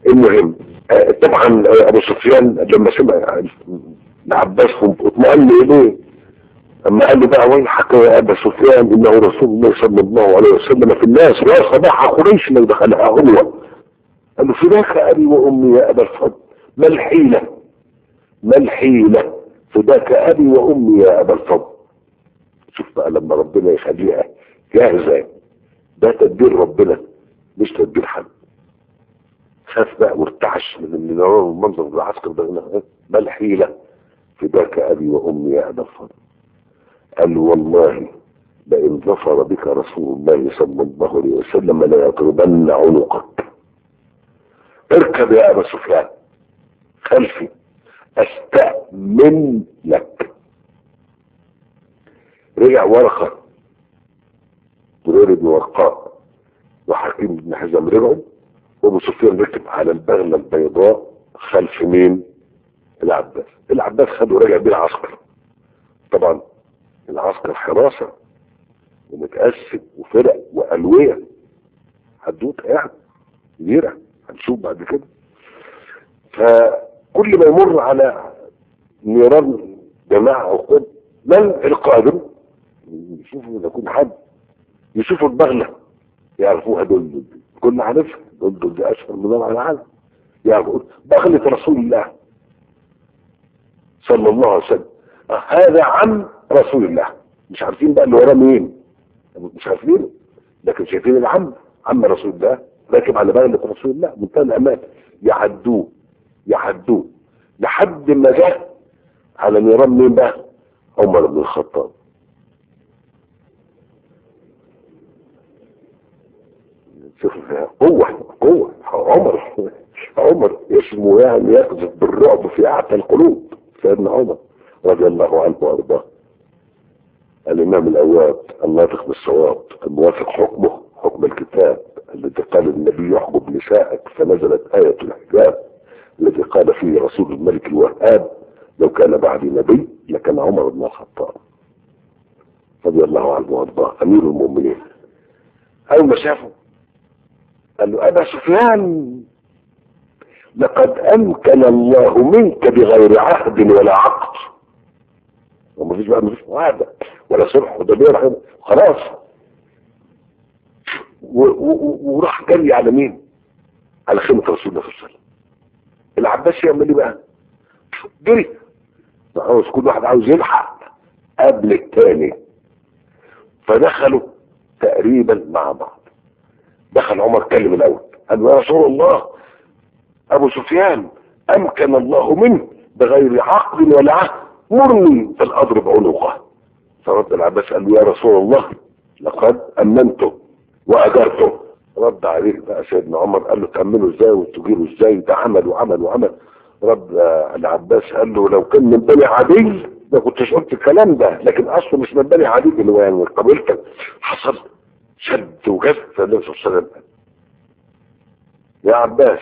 المهم آه، طبعا آه، ابو سفيان لما سمع العباس اطمأن اليه اما قال له بقى ويحك يا ابا سفيان انه رسول الله صلى الله عليه وسلم في الناس يا صباح قريش لو دخلها هو قال له فداك ابي وامي يا ابا الفضل ما الحيله ما الحيله فداك ابي وامي يا ابا الفضل شوف بقى لما ربنا يخليها جاهزه ده تدبير ربنا مش تدبير حد خاف بقى وارتعش من ان يرى المنظر بالعسكر ده هنا ما الحيله فداك ابي وامي يا ابا الفضل قال له والله لئن ظفر بك رسول الله صلى الله عليه وسلم ليضربن عنقك اركب يا ابا سفيان خلفي استأمن لك رجع ورقة ورد ورقاء وحكيم بن حزام رجعوا وابو سفيان ركب على البغلة البيضاء خلف مين العباس العباس خده ورجع بيه العسكر طبعا العسكر حراسة ومتقسم وفرق وألوية حدوته يعني كبيرة هنشوف بعد كده فكل ما يمر على نيران جماعة عقود من القادم يشوفوا إذا يكون حد يشوفوا البغلة يعرفوها دول دول كنا عارفها دول دول دي أشهر من على العالم يعرفوا بغلة رسول الله صلى الله عليه وسلم هذا عم رسول الله مش عارفين بقى اللي وراه مين مش عارفين لكن شايفين العم عم رسول الله راكب على بغلة رسول الله منتهى الامان يعدوه يعدوه لحد ما جه على نيران مين بقى عمر بن الخطاب شوف قوة قوة عمر عمر اسمه يعني يقذف بالرعب في اعتى القلوب سيدنا عمر رضي الله عنه وارضاه الامام الاواب الناطق بالصواب الموافق حكمه حكم الكتاب الذي قال النبي يحجب نساءك فنزلت آية الحجاب الذي قال فيه رسول الملك الوهاب لو كان بعدي نبي لكان عمر بن الخطاب رضي الله عنه وارضاه امير المؤمنين اول ما شافه قال له ابا سفيان لقد امكن الله منك بغير عهد ولا عقد وما فيش بقى مفيش وعده ولا صلح وده بيرحم خلاص وراح جري على مين على خيمة رسول الله صلى الله عليه وسلم العباس يعمل ايه بقى جري عاوز كل واحد عاوز يلحق قبل التاني فدخلوا تقريبا مع بعض دخل عمر كلم الاول قال له يا رسول الله ابو سفيان امكن الله منه بغير عقد ولا عهد مرني فالاضرب عنقه فرد العباس قال له يا رسول الله لقد امنته واجرته رد عليه بقى سيدنا عمر قال له تأمنوا ازاي وتجيبوا ازاي ده عمل وعمل وعمل رد العباس قال له لو كان من بني عدي ما كنتش قلت الكلام ده لكن اصله مش من بني عدي اللي هو يعني قبيلتك حصل شد وجذب النبي صلى الله عليه وسلم يا عباس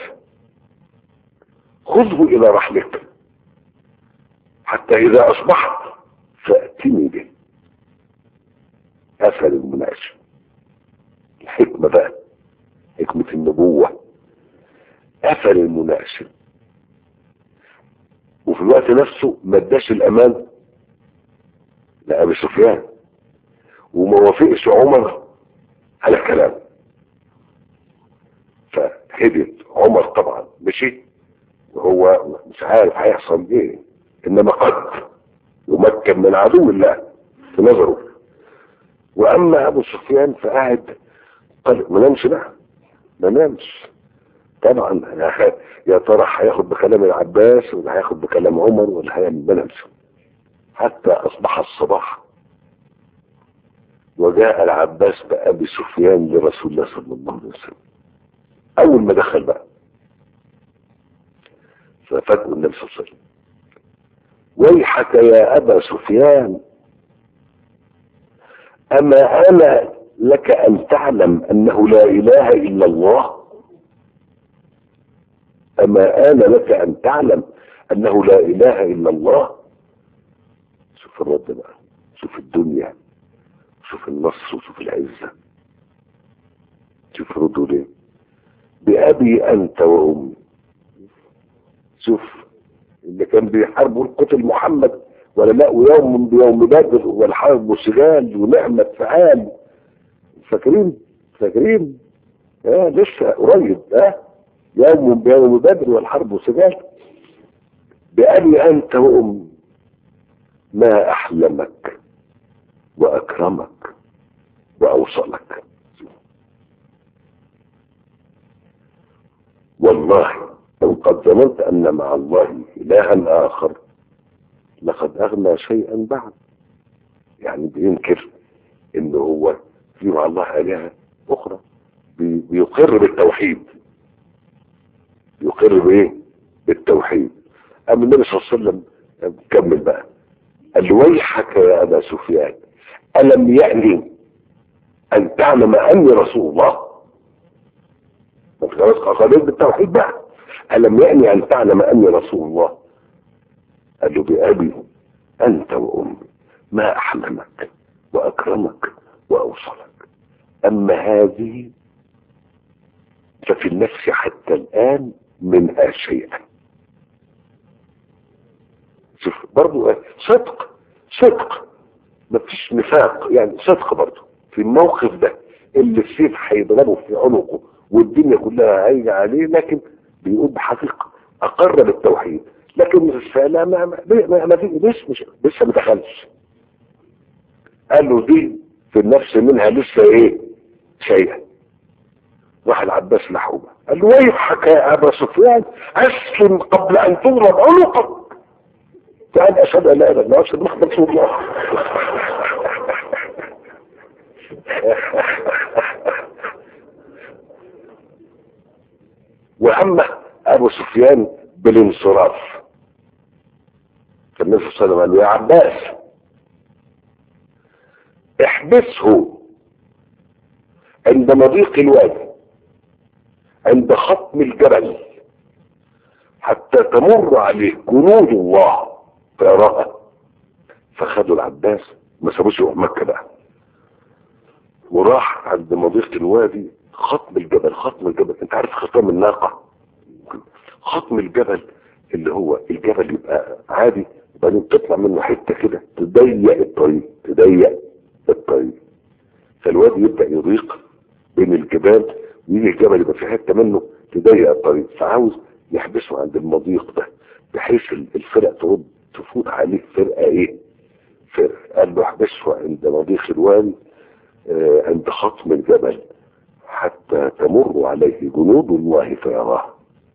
خذه الى رحلك حتى اذا اصبحت فاتني به قفل المناقشه الحكمه بقى حكمه النبوه قفل المناقشه وفي الوقت نفسه ما اداش الامان لابي سفيان وما وافقش عمر على الكلام فهدت عمر طبعا مشي وهو مش عارف هيحصل ايه انما قد يمكن من عدو الله في نظره واما ابو سفيان فقعد قال ما نامش بقى ما نامش طبعا يا ترى هياخد بكلام العباس ولا هياخد بكلام عمر ولا هيعمل ما نامش حتى اصبح الصباح وجاء العباس بأبي سفيان لرسول الله صلى الله عليه وسلم أول ما دخل بقى ففاته النبي صلى الله عليه وسلم ويحك يا أبا سفيان أما أنا لك أن تعلم أنه لا إله إلا الله أما أنا لك أن تعلم أنه لا إله إلا الله شوف الرد بقى شوف الدنيا شوف النصر وشوف العزة شوف ردوا ليه بأبي أنت وأمي شوف اللي كان بيحاربوا قتل محمد ولا لا ويوم بيوم بدر والحرب سجال ونعمة فعال فاكرين فاكرين اه لسه قريب اه يوم بيوم بدر والحرب سجال بأبي أنت وأمي ما أحلمك وأكرمك وأوصلك والله لو قد ظننت أن مع الله إلها آخر لقد أغنى شيئا بعد يعني بينكر إن هو في مع الله آلهة أخرى بي- بيقر بالتوحيد بيقر بإيه؟ بالتوحيد أما النبي صلى الله عليه وسلم كمل بقى قال له ويحك يا أبا سفيان ألم يعني أن تعلم أني رسول الله ما انت خلاص قضيت بالتوحيد بقى ألم يعني أن تعلم أني رسول الله قال له بأبي أنت وأمي ما أحلمك وأكرمك وأوصلك أما هذه ففي النفس حتى الآن منها شيئا شوف برضو إيه؟ صدق صدق مفيش نفاق يعني صدق برضو في الموقف ده اللي السيف هيضربه في عنقه والدنيا كلها هيجي عليه لكن بيقول بحقيقة أقر بالتوحيد لكن الرسالة ما ما ما, ما في لسه مش لسه ما دخلش قال له دي في النفس منها لسه ايه شيئا راح العباس لحومه قال له ويحك يا ابا سفيان اسلم قبل ان تضرب عنقك فقال اشهد ان لا اله الا الله واشهد ان رسول الله وأما أبو سفيان بالانصراف فالنبي صلى الله عليه وسلم قال له يا عباس احبسه عند مضيق الوادي عند ختم الجبل حتى تمر عليه جنود الله فيراها فخدوا العباس ما سابوش يروح مكه بقى وراح عند مضيق الوادي ختم الجبل ختم الجبل انت عارف ختام الناقة ختم الجبل اللي هو الجبل يبقى عادي وبعدين تطلع منه حتة كده تضيق الطريق تضيق الطريق فالوادي يبدأ يضيق بين الجبال ويجي الجبل يبقى في حتة منه تضيق الطريق فعاوز يحبسه عند المضيق ده بحيث الفرق ترد تفوت عليه فرقة ايه فرقة قال له احبسه عند مضيق الوادي آه، عند خطم الجبل حتى تمر عليه جنود الله فيراه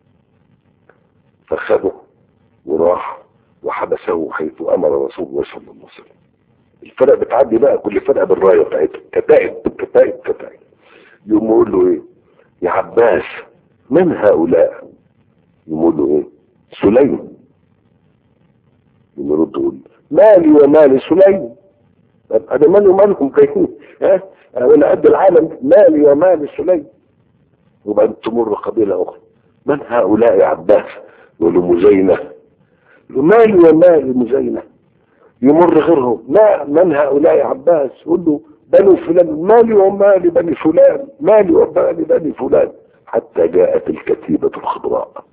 فخده وراح وحبسه حيث امر رسول الله صلى الله عليه وسلم الفرق بتعدي بقى كل فرقه بالرايه بتاعتها كتائب كتائب كتائب يقوم يقول له ايه يا عباس من هؤلاء يقول له ايه سليم يقوم يرد يقول مالي ومال سليم طب انا مالي ومالكم كيفين ها انا قد العالم مالي ومال سليم وبعدين تمر قبيله اخرى من هؤلاء يا عباس يقول له مزينه يقول له مالي ومال مزينه يمر غيرهم ما من هؤلاء يا عباس يقول له بنو فلان مالي ومال بني فلان مالي ومال بني فلان حتى جاءت الكتيبة الخضراء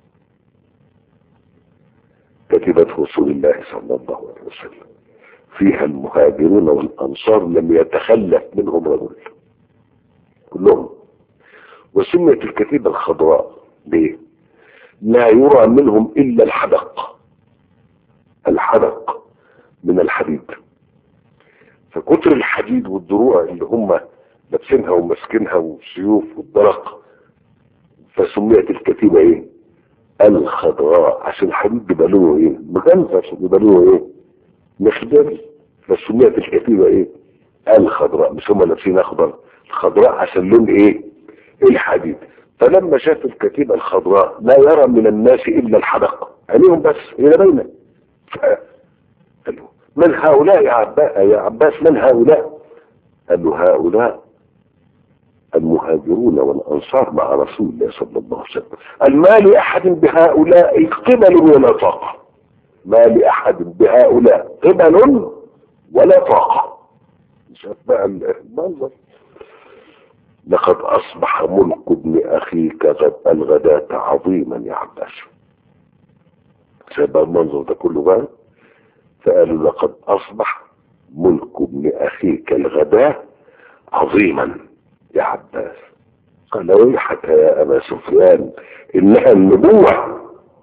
كتيبة رسول الله صلى الله عليه وسلم فيها المهاجرون والأنصار لم يتخلف منهم رجل كلهم وسميت الكتيبة الخضراء ليه لا يرى منهم إلا الحدق الحدق من الحديد فكتر الحديد والدروع اللي هم لابسينها وماسكينها والسيوف والدرق فسميت الكتيبة ايه الخضراء عشان الحديد بيبقى لونه ايه مغنفش بيبقى لونه ايه مخضري فسميت الكتيبة ايه الخضراء مش هم لابسين اخضر الخضراء عشان لون ايه الحديد فلما شاف الكتيبة الخضراء لا يرى من الناس الا الحدق عينيهم بس هي باينه قال له من هؤلاء يا عباس يا عباس من هؤلاء قال له هؤلاء المهاجرون والانصار مع رسول الله صلى الله عليه وسلم قال ما لاحد بهؤلاء قبل ولا طاقه ما لاحد بهؤلاء قبل ولا طاقه شاف بقى المنظر لقد اصبح ملك ابن اخيك غد الغداة عظيما يا عباس سيبقى المنظر ده كله بقى فقالوا لقد اصبح ملك ابن اخيك الغداء عظيما يا عباس قال ويحك يا ابا سفيان انها النبوة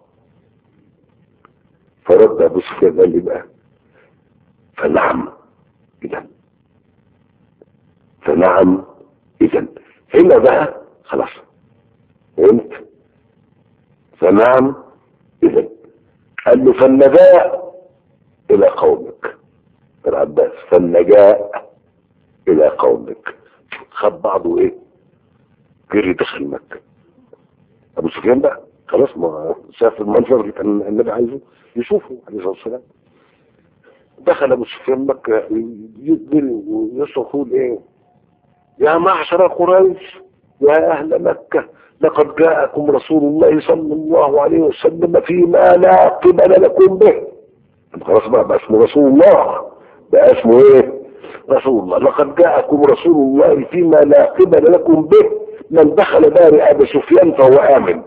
فرد ابو سفيان قال لي بقى فنعم اذا فنعم اذا هنا بقى خلاص فهمت فنعم اذا قال له فالنجاء الى قومك العباس فالنجاء الى قومك خد بعضه ايه جري دخل مكة ابو سفيان بقى خلاص ما شاف المنظر اللي كان النبي عايزه يشوفه عليه الصلاه والسلام دخل ابو سفيان مكة يجري ويصرخ يقول ايه يا معشر قريش يا اهل مكة لقد جاءكم رسول الله صلى الله عليه وسلم فيما لا قبل لكم به خلاص بقى, بقى اسمه رسول الله بقى اسمه ايه رسول الله لقد جاءكم رسول الله فيما لا قبل لكم به من دخل دار ابي سفيان فهو امن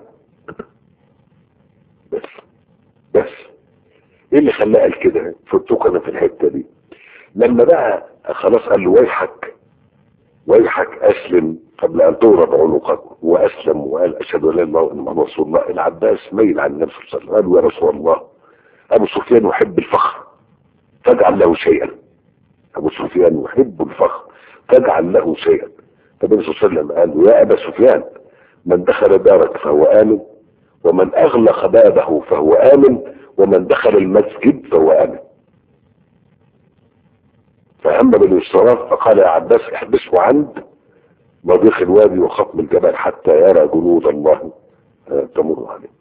بس بس ايه اللي خلاه قال كده فتوكنا في الحته دي لما بقى خلاص قال له ويحك ويحك اسلم قبل ان تضرب عنقك واسلم وقال اشهد ان لا اله الا الله محمد رسول الله العباس ميل عن النبي صلى الله عليه وسلم قال له يا رسول الله ابو سفيان يحب الفخر فاجعل له شيئا ابو سفيان يحب الفخر فاجعل له شيئا فالنبي صلى الله عليه وسلم قال له يا ابا سفيان من دخل دارك فهو امن ومن اغلق بابه فهو امن ومن دخل المسجد فهو امن فهم بالانصراف فقال يا عباس احبسه عند مضيق الوادي وخطم الجبل حتى يرى جنود الله تمر عليه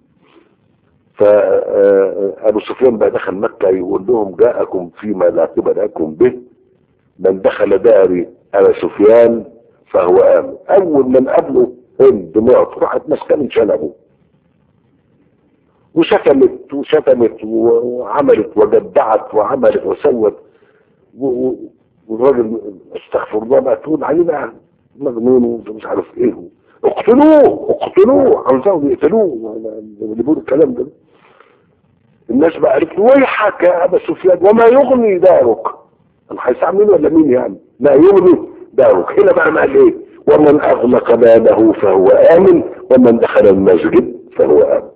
فابو سفيان بقى دخل مكة يقول لهم جاءكم فيما لا قبل لكم به من دخل داري ابا سفيان فهو امن اول من قبله هند مرات راحت ماسكه من شنبه وشتمت وشتمت وعملت وجدعت وعملت وسوت والراجل استغفر الله بقى تقول عليه بقى مجنون ومش عارف ايه اقتلوه اقتلوه عاوزاهم يقتلوه اللي بيقولوا الكلام ده الناس بقى قالت له ويحك يا ابا سفيان وما يغني دارك انا هيستعمل ولا مين يعني ما يغني دارك هنا بقى ما قال ايه ومن اغلق بابه فهو امن ومن دخل المسجد فهو امن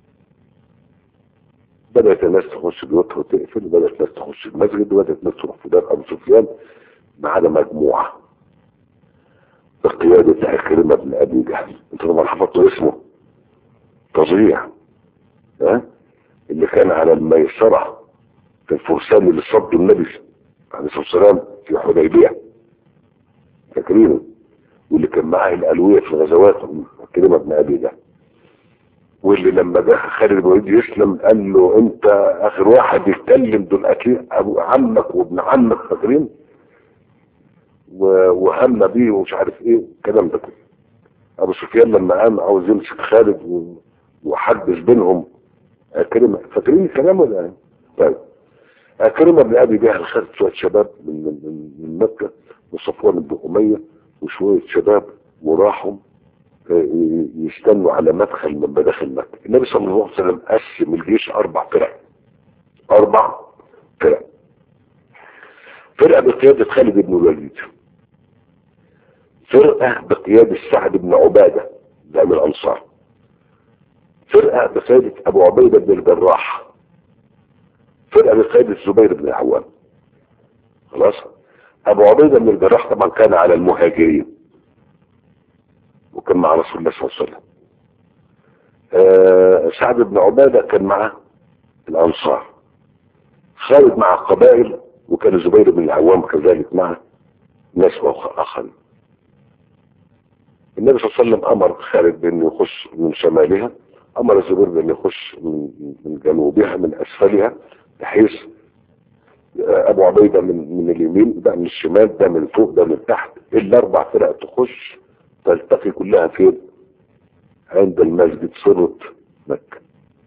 بدأت الناس تخش بيوتها وتقفل بدأت الناس تخش المسجد وبدأت الناس تروح في دار أبو سفيان ما عدا مجموعة بقيادة عكرمة بن أبي جهل أنت طبعا حفظتوا اسمه تضييع ها اللي كان على الميسرة في الفرسان اللي صدوا النبي عليه الصلاة والسلام في حديبية فاكرينه واللي كان معاه الألوية في الغزوات عكرمة بن أبي جهل واللي لما جه خالد بن الوليد يسلم قال له انت اخر واحد يتكلم دول اكيد ابو عمك وابن عمك فاكرين وهم بيه ومش عارف ايه الكلام ده كله ابو سفيان لما قام عاوز يمسك خالد وحدث بينهم اكرمه فاكرين الكلام ولا ايه؟ طيب اكرمه بن ابي جهل خد شويه شباب من من من مكه وصفوان بن اميه وشويه شباب وراحوا يستنوا على مدخل من مداخل مكة النبي صلى الله عليه وسلم قسم الجيش أربع فرق أربع فرق فرقة بقيادة خالد بن الوليد فرقة بقيادة سعد بن عبادة ده من الأنصار فرقة بقيادة أبو عبيدة بن الجراح فرقة بقيادة الزبير بن العوام خلاص أبو عبيدة بن الجراح طبعا كان على المهاجرين وكان مع رسول الله صلى الله عليه وسلم آه سعد بن عبادة كان مع الأنصار خالد مع القبائل وكان الزبير بن العوام كذلك مع ناس آخرين النبي صلى الله عليه وسلم أمر خالد بأنه يخش من شمالها أمر الزبير بأنه يخش من, من جنوبها من أسفلها بحيث أبو عبيدة من, من اليمين ده من الشمال ده من فوق ده من تحت إلا أربع فرق تخش تلتقي كلها فين عند المسجد صرت مكة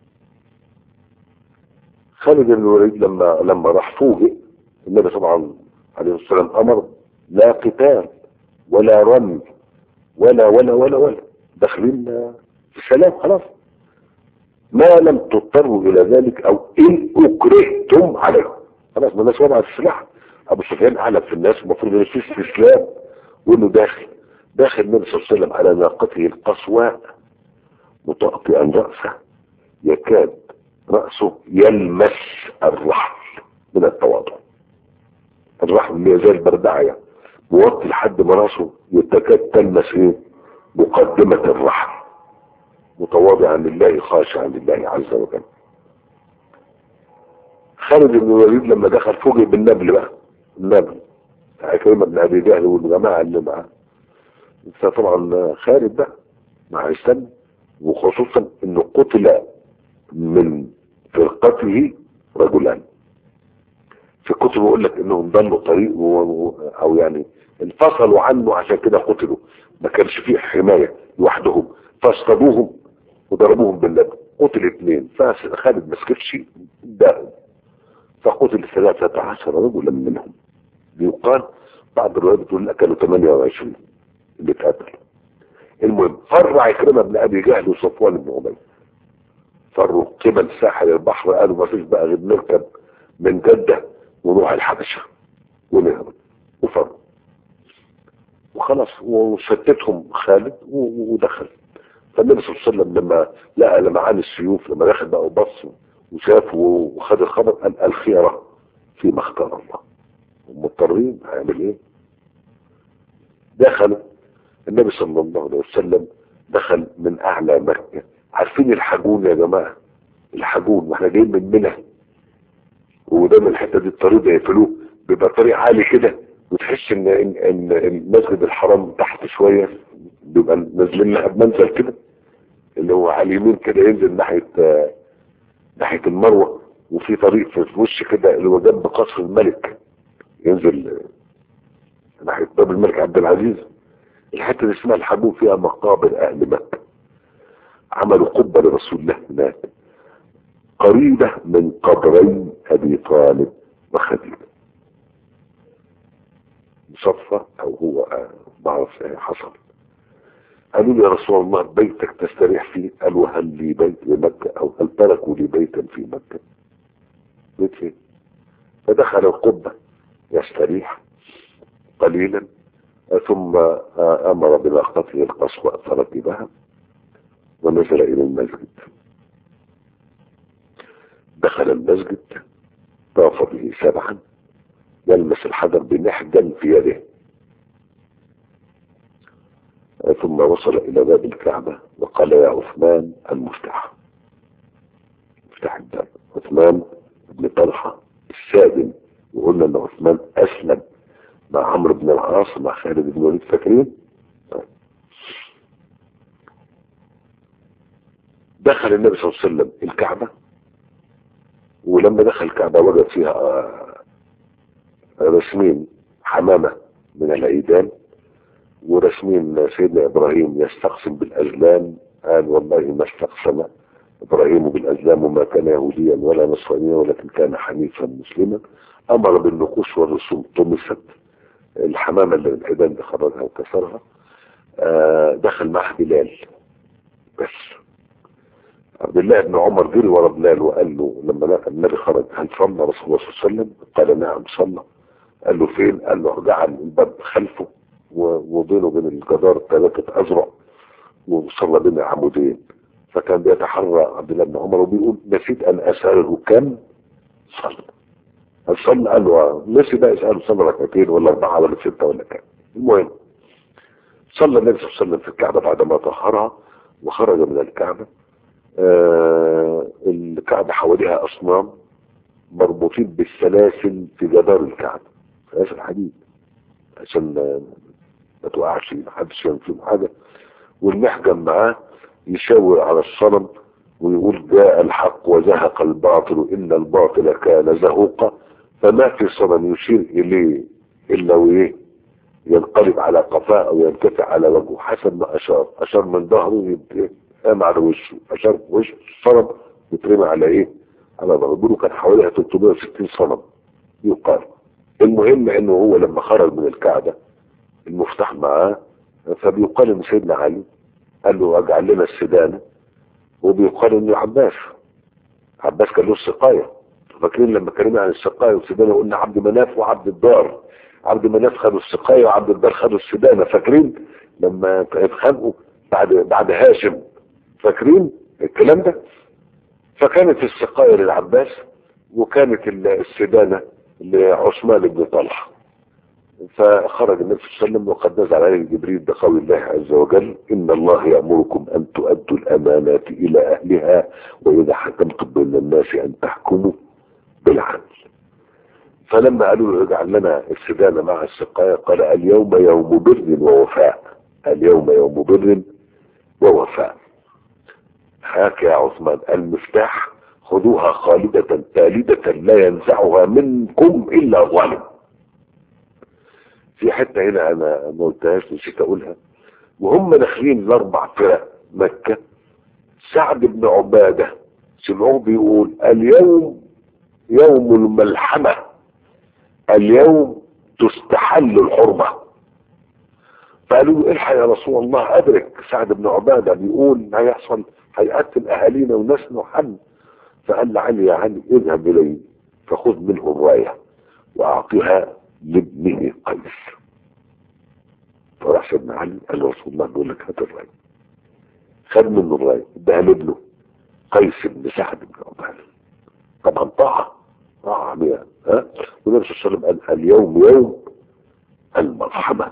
خالد بن الوليد لما لما راح فوجئ النبي طبعا عليه الصلاه والسلام امر لا قتال ولا رمي ولا ولا ولا ولا داخلين في سلام خلاص ما لم تضطروا الى ذلك او ان اكرهتم عليه خلاص ما الناس وضعت السلاح ابو سفيان اعلم في الناس المفروض ان في استسلام وانه داخل داخل النبي صلى الله عليه وسلم على ناقته القصواء مطأطئا رأسه يكاد رأسه يلمس الرحل من التواضع الرحل اللي هي زي البردعية موطي لحد ما راسه يتكاد تلمس ايه مقدمة الرحل متواضعا لله خاشعا لله عز وجل خالد بن الوليد لما دخل فوجئ بالنبل بقى النبل عكرمة بن ابي جهل والجماعة اللي معاه فطبعا خالد بقى مع السن وخصوصا انه قتل من فرقته رجلان في الكتب يقول لك انهم ضلوا طريق و... او يعني انفصلوا عنه عشان كده قتلوا ما كانش فيه حماية لوحدهم فاصطادوهم وضربوهم باللبن قتل اثنين فخالد ما سكتش داهم فقتل ثلاثة عشر رجلا منهم بيقال بعض الروايات بتقول لك كانوا 28 اللي اتقتلوا المهم فر عكرمة بن ابي جهل وصفوان بن عبيد فروا قبل ساحل البحر قالوا ما فيش بقى غير نركب من جدة ونروح الحبشة ونهرب وفروا وخلاص وشتتهم خالد ودخل فالنبي صلى الله عليه وسلم لما لقى لمعان السيوف لما دخل بقى وبص وشاف وخد الخبر قال الخيرة فيما اختار الله مضطرين هيعمل ايه دخلوا النبي صلى الله عليه وسلم دخل من اعلى مكة عارفين الحجون يا جماعة الحجون واحنا جايين من منى ودايما الحتة دي الطريق ده يقفلوه بيبقى طريق عالي كده وتحس ان ان, إن المسجد الحرام تحت شوية بيبقى نازلين لها بمنزل كده اللي هو على اليمين كده ينزل ناحية آه ناحية المروة وفي طريق في وش كده اللي هو جنب قصر الملك ينزل آه ناحية باب الملك عبد العزيز الحتة دي اسمها الحجون فيها مقابر اهل مكة عملوا قبة لرسول الله هناك قريبة من قبرين ابي طالب وخديجة صدفة او هو آه بعرف ايه حصل قالوا لي يا رسول الله بيتك تستريح فيه قالوا هل لي بيت بمكة او هل تركوا لي بيتا في مكة بيت فين فدخل القبة يستريح قليلا ثم امر بناقته القصوى فركبها ونزل الى المسجد دخل المسجد طاف به سبعا يلمس الحجر بمحجن في يده ثم وصل الى باب الكعبة وقال يا عثمان المفتاح مفتاح الباب عثمان بن طلحة السادن وقلنا ان عثمان اسلم مع عمرو بن العاص مع خالد بن الوليد فاكرين دخل النبي صلى الله عليه وسلم الكعبة ولما دخل الكعبة وجد فيها رسمين حمامة من العيدان ورسمين سيدنا ابراهيم يستقسم بالازلام قال والله ما استقسم ابراهيم بالازلام وما كان يهوديا ولا نصرانيا ولكن كان حنيفا مسلما امر بالنقوش والرسوم طمست الحمامة اللي العيدان دي خرجها وكسرها دخل معه بلال بس عبد الله بن عمر جري ورا بلال وقال له لما لقى النبي خرج هل صلى رسول الله صلى الله عليه وسلم قال نعم صلى قال له فين قال له جعل الباب خلفه وبينه وبين الجدار ثلاثة أزرع وصلى بين عمودين فكان بيتحرى عبد الله بن عمر وبيقول نسيت أن أسأله كم صلى هل صلى قال له نسي بقى يسأله صلى ركعتين ولا أربعة ولا ستة ولا كام المهم صلى النبي صلى الله عليه وسلم في الكعبة بعدما طهرها وخرج من الكعبة آه الكعبة حواليها أصنام مربوطين بالسلاسل في جدار الكعبة سلاسل حديد عشان ما توقعش محدش يعمل فيهم حاجة والمحجم معاه يشاور على الصنم ويقول جاء الحق وزهق الباطل إن الباطل كان زهوقا فما في صنم يشير إليه إلا وإيه ينقلب على قفاه أو ينكفع على وجهه حسب ما أشار أشار من ظهره قام على وشه أشار وش الصنم يترمى على إيه على ظهره بيقولوا كان حواليها 360 صنم يقال المهم انه هو لما خرج من الكعبة المفتاح معاه فبيقال ان سيدنا علي قال له اجعل لنا السدانة وبيقال انه عباس عباس كان له السقايه فاكرين لما اتكلمنا عن السقايه والسدانه قلنا عبد مناف وعبد الدار عبد مناف خدوا السقايه وعبد الدار خدوا السدانه فاكرين لما اتخانقوا بعد بعد هاشم فاكرين الكلام ده فكانت السقايه للعباس وكانت السدانه لعثمان بن طلحه فخرج النبي صلى الله عليه وسلم وقد نزل عليه جبريل بقول الله عز وجل إن الله يأمركم أن تؤدوا الأمانات إلى أهلها وإذا حكمتم بين الناس أن تحكموا بالعدل فلما قالوا له اجعل لنا السدانة مع السقاية قال اليوم يوم بر ووفاء اليوم يوم بر ووفاء هاك يا عثمان المفتاح خذوها خالدة تالدة لا ينزعها منكم إلا ظالم في حتة هنا انا ما قلتهاش نسيت اقولها وهم داخلين الاربع فرق مكة سعد بن عبادة سمعوه بيقول اليوم يوم الملحمة اليوم تستحل الحرمة فقالوا له الحق يا رسول الله ادرك سعد بن عبادة بيقول هيحصل هيقتل اهالينا وناس نحن فقال لعلي يا علي اذهب الي فخذ منه الرايه واعطها لابنه قيس فراح سيدنا علي قال له رسول الله بيقول لك هات الرايه خد منه الرايه اداها لابنه قيس بن سعد بن عباده طبعا طاعه طاعه عمياء ها والنبي صلى الله عليه وسلم قال اليوم يوم المرحمه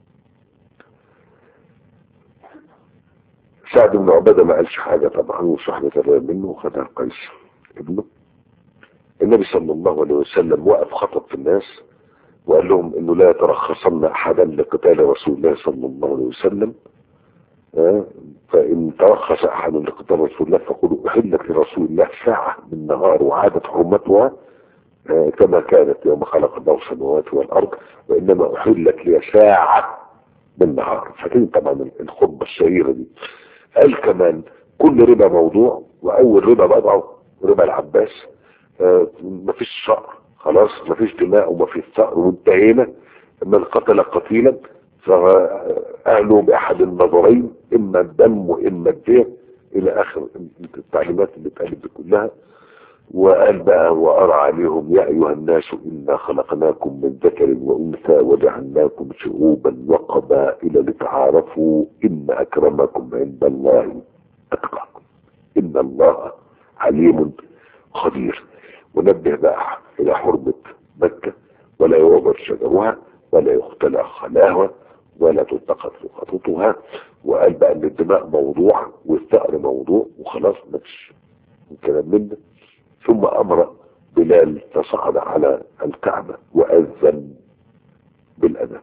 سعد بن عباده ما قالش حاجه طبعا وصاحبه الرايه منه وخدها قيس ابنه النبي صلى الله عليه وسلم وقف خطب في الناس وقال لهم انه لا يترخصن احدا لقتال رسول الله صلى الله عليه وسلم آه، فان ترخص احد لقتال رسول الله فقولوا احلت لرسول الله ساعه من نهار وعادت حرمتها آه، كما كانت يوم خلق الله السماوات والارض وانما احلت لي ساعه من نهار فاكرين طبعا الخطبه الشهيره دي قال كمان كل ربا موضوع واول ربا بضعه ربا العباس آه، مفيش صقر خلاص مفيش دماء ومفيش صقر وانتهينا من قتل قتيلا فأهله بأحد النظرين إما الدم وإما الدين إلى آخر التعليمات اللي اتقالت دي كلها وقال بقى وأرى عليهم يا أيها الناس إنا خلقناكم من ذكر وأنثى وجعلناكم شعوبا وقبائل لتعارفوا إن أكرمكم عند الله أتقاكم إن الله عليم خبير ونبه بقى إلى حرمة مكة ولا يعبر شجرها ولا يختلع خلاها ولا تلتقط خطوطها وقال بقى ان الدماء موضوع والثأر موضوع وخلاص ما فيش كلام من ده ثم امر بلال فصعد على الكعبة واذن بالاذان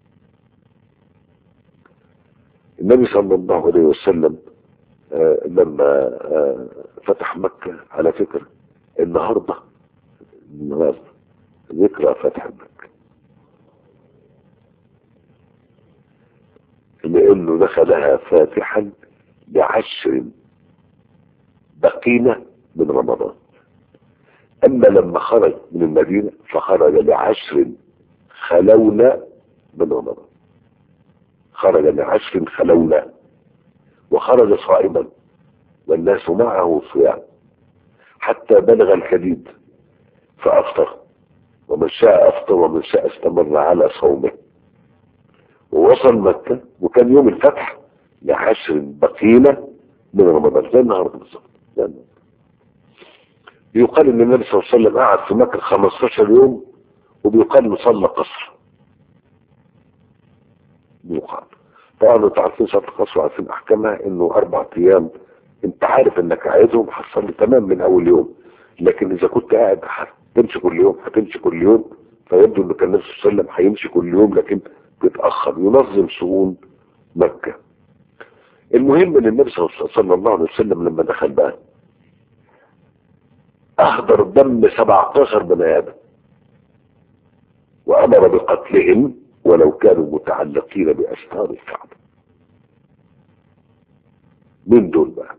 النبي صلى الله عليه وسلم آه لما آه فتح مكة على فكرة النهاردة النهاردة ذكرى فتح مكة لانه دخلها فاتحا بعشر بقينا من رمضان اما لما خرج من المدينة فخرج لعشر خلونا من رمضان خرج لعشر خلونا وخرج صائما والناس معه صيام حتى بلغ الحديد فافطر ومن شاء افطر ومن شاء استمر على صومه ووصل مكة وكان يوم الفتح لعشر بقينا من رمضان زي النهارده بالظبط بيقال ان النبي صلى الله عليه وسلم قعد في مكة 15 يوم وبيقال انه صلى قصر بيقال طبعا انتوا عارفين صلاه القصر وعارفين احكامها انه اربع ايام انت عارف انك عايزهم هتصلي تمام من اول يوم لكن اذا كنت قاعد هتمشي كل يوم هتمشي كل يوم فيبدو ان كان النبي صلى الله عليه وسلم هيمشي كل يوم لكن بيتأخر ينظم شؤون مكة المهم ان النبي صلى الله عليه وسلم لما دخل بقى اهدر دم 17 بني ادم وامر بقتلهم ولو كانوا متعلقين باستار الكعبه مين دول بقى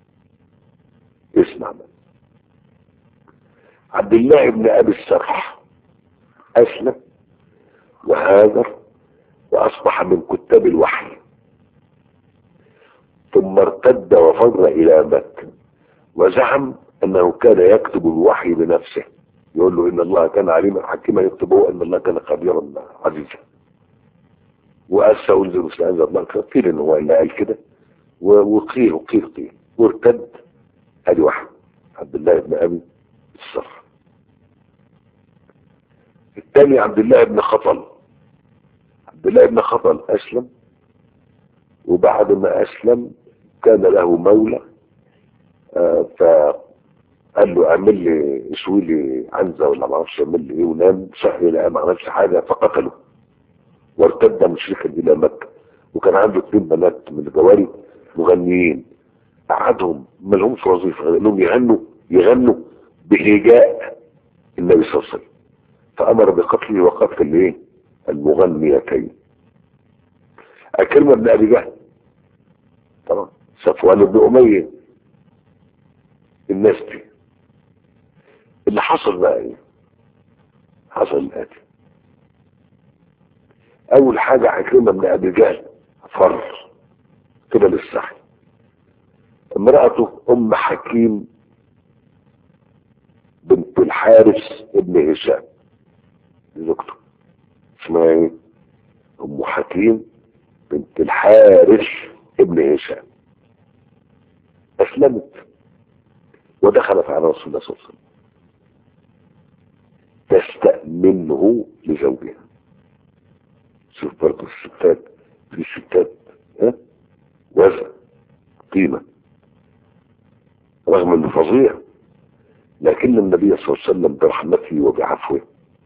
اسمع بقى عبد الله بن ابي السرح اسلم وهاجر واصبح من كتاب الوحي ثم ارتد وفر الى مكة وزعم انه كان يكتب الوحي بنفسه يقول له ان الله كان عليما حكيما يكتب هو ان الله كان خبيرا عزيزا وقال سأنزل مثل انزل الله قيل ان هو اللي قال كده و- وقيل وقيل قيل وارتد ادي واحد عبد الله بن ابي الصخر الثاني عبد الله بن خطل عبد الله بن خطل اسلم وبعد ما اسلم كان له مولى آه، فقال له اعمل لي اسوي لي عنزه ولا ما اعرفش اعمل لي ايه ونام صحي لا ما عملش حاجه فقتله وارتد مشركا الى مكه وكان عنده اثنين بنات من الجواري مغنيين قعدهم ما لهمش وظيفه غير انهم يغنوا يغنوا بهجاء النبي صلى الله عليه وسلم فامر بقتله وقتل ايه المغنيتين أكلمة بن أبي جهل طبعا صفوان بن أمية الناس دي اللي حصل بقى ايه حصل الآتي أول حاجة عكرمة بن أبي جهل فر كده للسحر امرأته أم حكيم بنت الحارث ابن هشام دي زوجته اسمها ايه ام حكيم بنت الحارث ابن هشام اسلمت ودخلت على رسول الله صلى الله عليه وسلم تستأمنه لزوجها شوف برضه الستات في ستات ها وزن قيمة رغم انه فظيع لكن النبي صلى الله عليه وسلم برحمته وبعفوه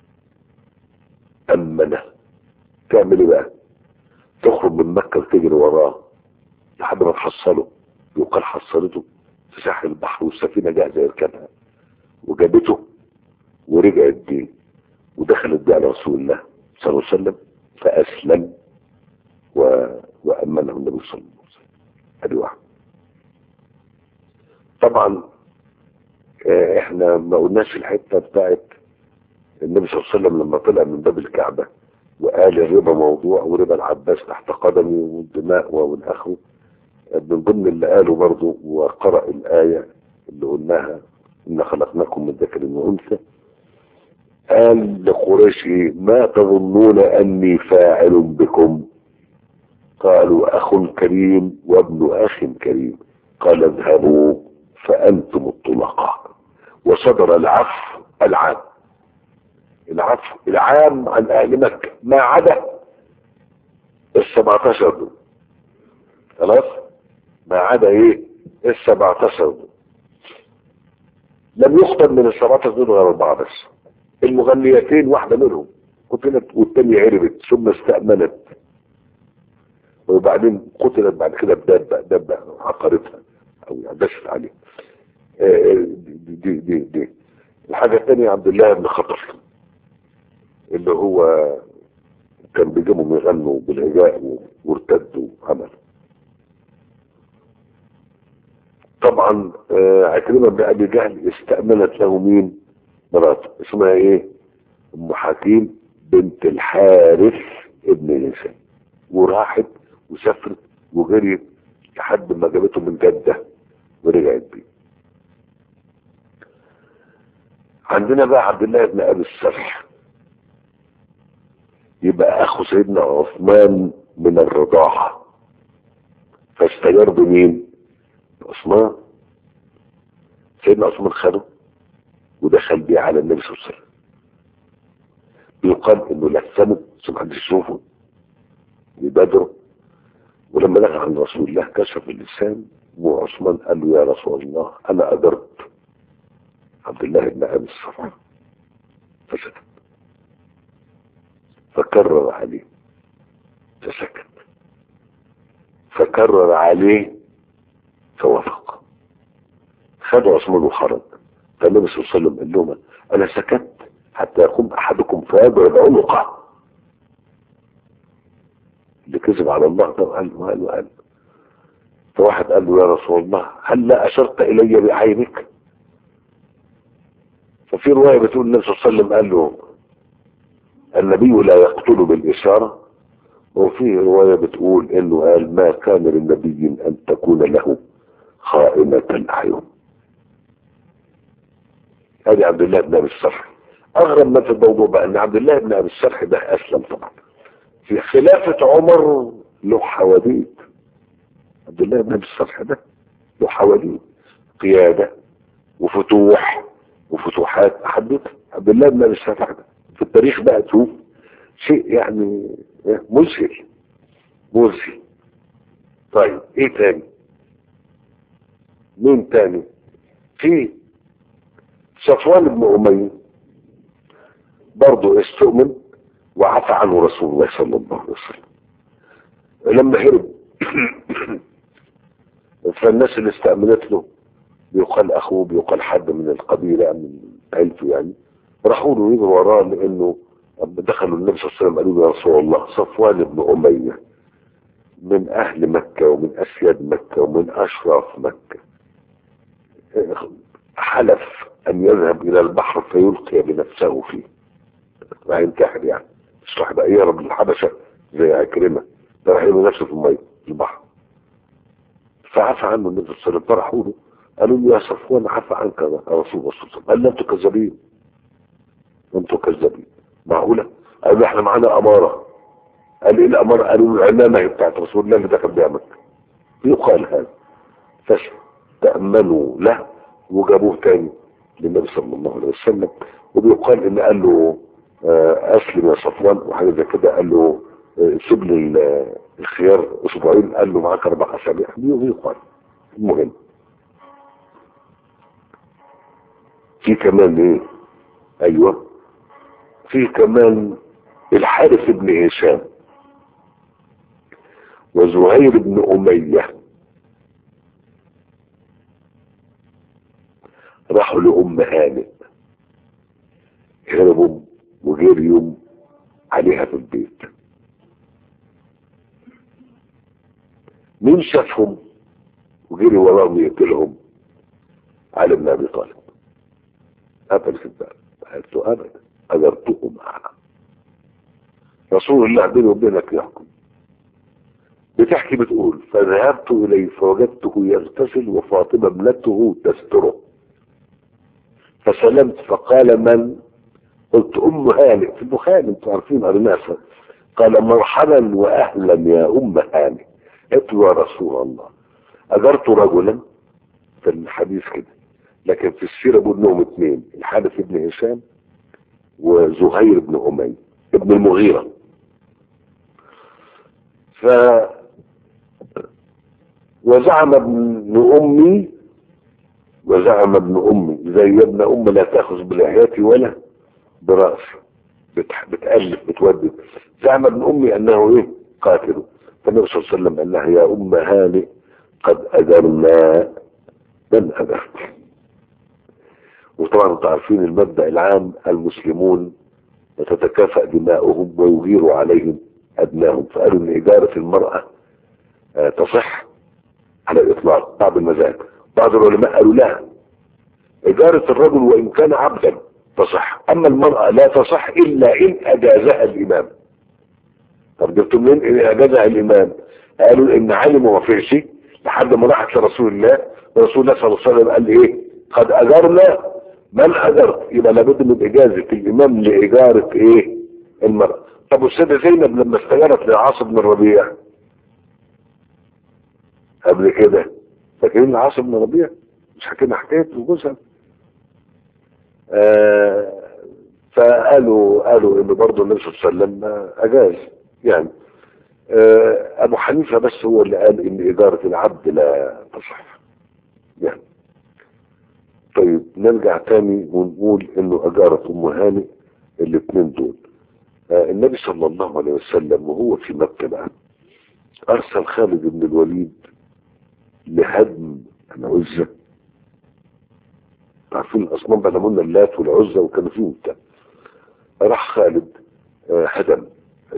أمنه تعمل ايه بقى تخرج من مكة وتجري وراه لحد ما تحصله يقال حصلته في ساحل البحر والسفينة جاهزة يركبها وجابته ورجعت بيه ودخلت بيه على رسول الله صلى الله عليه وسلم فأسلم و... وأمنه النبي صلى الله عليه وسلم ادي واحد طبعا آه، احنا ما قلناش الحته بتاعت النبي صلى الله عليه وسلم لما طلع من باب الكعبه وقال الربا موضوع وربا العباس تحت قدمي والدماء والاخره من ضمن اللي قاله برضه وقرأ الآية اللي قلناها إن خلقناكم من ذكر وأنثى قال لقريش إيه؟ ما تظنون أني فاعل بكم قالوا أخ كريم وابن أخ كريم قال اذهبوا فأنتم الطلقاء وصدر العفو العام العفو العام عن أهل مكة ما عدا السبعتاشر دول خلاص ما عدا ايه السبعتاشر دول لم يخطب من السبعتاشر دول غير أربعة بس المغنيتين واحدة منهم قتلت والتانية هربت ثم استأمنت وبعدين قتلت بعد كده بدابة دابة عقرتها او يعني دست عليها آه، دي, دي, دي, دي الحاجة الثانية عبد الله بن خطر اللي هو كان بيجيبهم يغنوا بالهجاء وارتدوا وعملوا طبعا آه، عكرمة بن ابي جهل استأمنت له مين مراته اسمها ايه ام حكيم بنت الحارث ابن هشام وراحت وسافرت وجريت لحد ما جابته من جدة ورجعت بيه عندنا بقى عبد الله بن ابي السرح يبقى اخو سيدنا عثمان من الرضاعة فاستجار بمين عثمان سيدنا عثمان خده ودخل بيه على النبي صلى الله عليه وسلم بيقال انه لثمه بس محدش يشوفه ببدره ولما دخل عند رسول الله كشف اللسان وعثمان قال له يا رسول الله انا ادرت عبد الله بن ابي الصفا فسكت فكرر عليه فسكت فكرر عليه فوافق خدوا عثمان وخرج فالنبي صلى الله عليه وسلم قال لهم انا سكت حتى يقوم احدكم فيضرب عنقه اللي كذب على الله ده قال له قال له قال فواحد قال له يا رسول الله هل لا اشرت الي بعينك ففي روايه بتقول النبي صلى الله عليه وسلم قال له النبي لا يقتل بالاشاره وفي رواية بتقول انه قال ما كان للنبي ان تكون له خائنة الاعين هذه عبد الله بن ابي السرح اغرب ما في الموضوع بقى ان عبد الله بن ابي السرح ده اسلم طبعا في خلافة عمر له حواديت عبد الله بن ابي السرح ده له حواديت قيادة وفتوح وفتوحات حدث عبد الله بن ابي السرح ده في التاريخ بقى تشوف شيء يعني مذهل مذهل طيب ايه تاني مين تاني في صفوان بن اميه برضه استؤمن وعفى عنه رسول الله صلى الله عليه وسلم لما هرب فالناس اللي استأمنت له بيقال اخوه بيقال حد من القبيلة من عيلته يعني راحوا له يجروا وراه لانه دخلوا النبي صلى الله عليه وسلم قالوا له يا رسول الله صفوان بن اميه من اهل مكة ومن اسياد مكة ومن اشراف مكة حلف ان يذهب الى البحر فيلقي بنفسه فيه راح ينتحر يعني مش راح بقى يهرب للحبشة زي عكرمة ده راح يرمي نفسه في المية في البحر فعفى عنه النبي صلى الله عليه وسلم فرحوا له قالوا له يا صفوان عفى عنك يا رسول الله صلى الله عليه وسلم قال لم تكذبين لم تكذبين معقولة قالوا احنا معانا امارة قال ايه الامارة قالوا له العلامة هي بتاعت رسول الله اللي دخل بيها مكة يقال هذا فاستأمنوا له وجابوه تاني للنبي صلى الله عليه وسلم وبيقال ان قال له اسلم يا صفوان وحاجه زي كده قال له سيب لي الخيار اسبوعين قال له معاك اربع اسابيع بيقال المهم في كمان ايه ايوه في كمان الحارث بن هشام وزهير بن اميه راحوا لام هانئ هربوا وجريوا عليها في البيت مين شافهم وجري وراهم يقتلهم علي بن ابي طالب قتل في الباب قالت له ابدا قدرته معها رسول الله بيني وبينك يحكم بتحكي بتقول فذهبت اليه فوجدته يغتسل وفاطمه ابنته تستره فسلمت فقال من قلت ام هانئ في البخاري انتوا عارفين قرناسها قال مرحبا واهلا يا ام هانئ قلت له يا رسول الله اجرت رجلا في الحديث كده لكن في السيره بيقول انهم اثنين الحارث بن هشام وزهير بن اميه ابن المغيره ف وزعم ابن امي وزعم ابن امي زي ابن ام لا تاخذ بلحيتي ولا براسي بتح... بتألف بتودد زعم ابن امي انه ايه قاتله فالنبي صلى الله عليه وسلم قال لها يا ام هانئ قد اجرنا من اجرت وطبعا انتم عارفين المبدا العام المسلمون تتكافأ دماؤهم ويغير عليهم ابنائهم فقالوا ان اجاره المراه آه تصح على الاطلاق بعض المذاهب بعض العلماء قالوا لا اجاره الرجل وان كان عبدا تصح اما المراه لا تصح الا ان اجازها الامام طب جبتوا منين ان اجازها الامام قالوا ان علم وما فيش لحد ما راحت لرسول الله ورسول الله صلى الله عليه وسلم قال ايه قد اجرنا من اجرت يبقى لابد من اجازه الامام لاجاره ايه المراه طب والسيده زينب لما استجارت لعاصم بن الربيع قبل كده فاكرين عاصم بن الربيع مش حكينا حكايه وجوزها آه فقالوا قالوا ان برضه النبي صلى الله عليه وسلم اجاز يعني آه ابو حنيفه بس هو اللي قال ان اداره العبد لا تصح يعني طيب نرجع تاني ونقول انه اجارة ام هانئ الاثنين دول آه النبي صلى الله عليه وسلم وهو في مكة بقى ارسل خالد بن الوليد لهدم العزة عارفين الاصنام بقى قلنا اللات والعزة وكانوا فيهم بتاع راح خالد آه هدم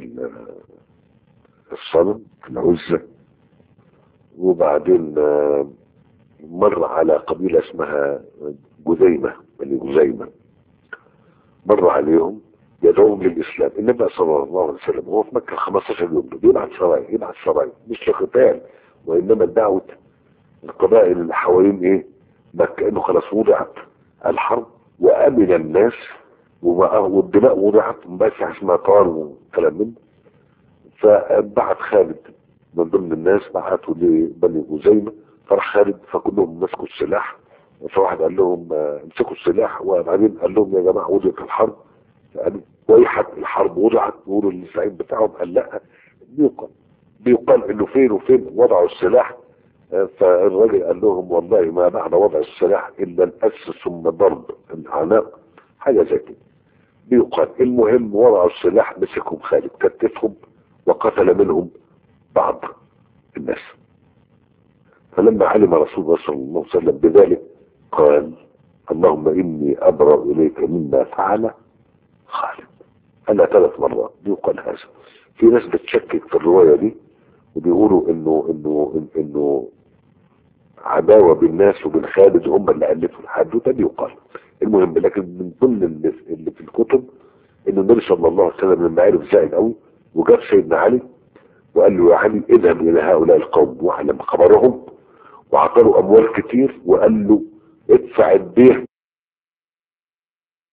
الصنم العزة وبعدين آه مر على قبيلة اسمها جزيمة بني جزيمة مر عليهم يدعوهم للاسلام النبي صلى الله عليه وسلم هو في مكه 15 يوم يبعث سرايا يبعث سرايا مش لقتال وانما دعوه القبائل اللي حوالين ايه مكه انه خلاص وضعت الحرب وامن الناس وبقى والدماء وضعت ما في حاجه اسمها طار وكلام من فبعت خالد من ضمن الناس بعتوا لبني جزيمه فراح خالد فكلهم مسكوا السلاح فواحد قال لهم آه، امسكوا السلاح وبعدين قال لهم يا جماعه وضعت الحرب قالوا ويحك الحرب وضعت نقولوا للزعيم بتاعهم قال لا بيقال بيقال انه فين وفين وضعوا السلاح آه، فالراجل قال لهم والله ما بعد وضع السلاح الا الأس ثم ضرب الاعناق حاجه زي كده بيقال المهم وضعوا السلاح مسكهم خالد كتفهم وقتل منهم بعض الناس فلما علم رسول الله صلى الله عليه وسلم بذلك قال اللهم اني ابرا اليك مما فعل خالد انا ثلاث مرات بيقال هذا في ناس بتشكك في الروايه دي وبيقولوا انه انه انه عداوه بالناس وبين خالد هم اللي الفوا الحد وده بيقال المهم لكن من ضمن اللي, اللي في الكتب انه النبي صلى الله عليه وسلم لما عرف زعل قوي وجاب سيدنا علي وقال له يا علي اذهب الى هؤلاء القوم واعلم خبرهم وعطاله اموال كتير وقال له ادفع الدين